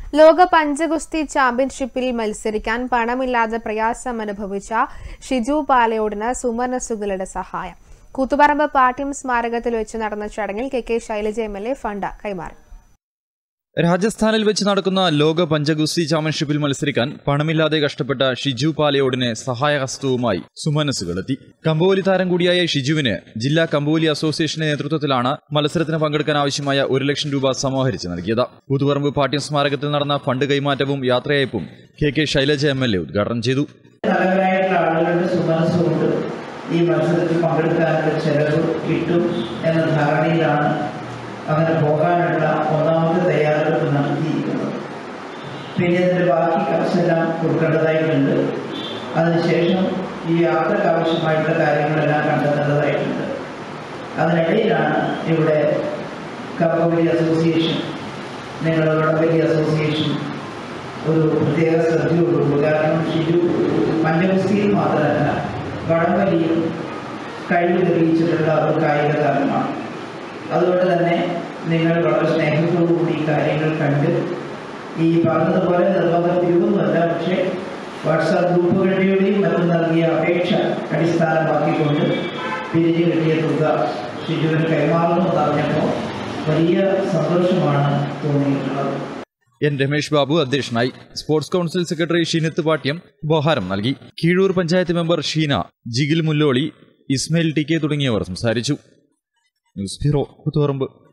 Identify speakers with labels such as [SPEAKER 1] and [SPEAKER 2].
[SPEAKER 1] ലോക പഞ്ചഗുസ്തി ചാമ്പ്യൻഷിപ്പിൽ മത്സരിക്കാൻ പണമില്ലാതെ പ്രയാസം അനുഭവിച്ച ഷിജു പാലയോടിന് സുമനസുകളുടെ സഹായം കൂത്തുപറമ്പ് പാട്യം സ്മാരകത്തിൽ വെച്ച് നടന്ന ചടങ്ങിൽ K K Shailaja M L A fund കൈമാറി
[SPEAKER 2] രാജസ്ഥാനിൽ വെച്ച് നടക്കുന്ന ലോക പഞ്ചഗുസ്തി ചാമ്പ്യൻഷിപ്പിൽ മത്സരിക്കാൻ പണമില്ലാതെ കഷ്ടപ്പെട്ട ഷിജു പാലയോടിന് സഹായഹസ്തവുമായി സുമനസുകളെത്തി കമ്പോലി താരം കൂടിയായ ഷിജുവിന് ജില്ലാ കമ്പോലി അസോസിയേഷന്റെ നേതൃത്വത്തിലാണ് മത്സരത്തിന് പങ്കെടുക്കാൻ ആവശ്യമായ ഒരു ലക്ഷം രൂപ സമാഹരിച്ച് നൽകിയത് കൂത്തുപറമ്പ് പാട്യം സ്മാരകത്തിൽ നടന്ന ഫണ്ട് കൈമാറ്റവും യാത്രയയപ്പും K K Shailaja M L A ഉദ്ഘാടനം ചെയ്തു
[SPEAKER 3] നല്ലവരായിട്ടുള്ള ആളുകളുടെ സുമനസ്സുകൊണ്ട് ഈ മത്സരത്തിൽ പങ്കെടുക്കാനുള്ള ചെലവ് കിട്ടും എന്ന ധാരണയിലാണ് അങ്ങനെ പോകാനുള്ള ഒന്നാമത്തെ തയ്യാറെടുപ്പ് നടത്തിയിരിക്കുന്നത് പിന്നെ അതിൻ്റെ ബാക്കി കാശെല്ലാം കൊടുക്കേണ്ടതായിട്ടുണ്ട് അതിനുശേഷം ഈ യാത്രക്ക് ആവശ്യമായിട്ടുള്ള കാര്യങ്ങളെല്ലാം കണ്ടെത്തേണ്ടതായിട്ടുണ്ട് അതിനിടയിലാണ് ഇവിടെ കപ്പവലി അസോസിയേഷൻ നിങ്ങളുടെ വടംവലി അസോസിയേഷൻ ഒരു പ്രത്യേക ശ്രദ്ധയോടുള്ളൂ കാരണം ഷിജു പഞ്ചഗുസ്തിയിൽ മാത്രമല്ല വടംവലിയും കഴിവ് തെളിയിച്ചിട്ടുള്ള ഒരു കായിക താരമാണ് അതുകൊണ്ട് തന്നെ നിങ്ങൾ വളരെ സ്നേഹത്തോടു കൂടി ഈ കാര്യങ്ങൾ കണ്ട് ഈ പറഞ്ഞതുപോലെ നിർബന്ധത്തിലൊന്നുമല്ല പക്ഷേ വാട്സാപ്പ് ഗ്രൂപ്പുകളുടെയും മറ്റും നൽകിയ അപേക്ഷ അടിസ്ഥാനമാക്കിക്കൊണ്ട് പിരിഞ്ഞു കിട്ടിയ തുക ഷിജുവിന് കൈമാറുന്നു പറഞ്ഞപ്പോൾ വലിയ സന്തോഷമാണ് തോന്നിയിട്ടുള്ളത്
[SPEAKER 2] എൻ രമേഷ് ബാബു അധ്യക്ഷനായി sports council secretary Shinith Pattiam ഉപഹാരം നൽകി Keezhur panchayat member Sheena Jigil Mulloli Ismail T K തുടങ്ങിയവർ സംസാരിച്ചു ന്യൂസ് ബ്യൂറോ കൂത്തുപറമ്പ്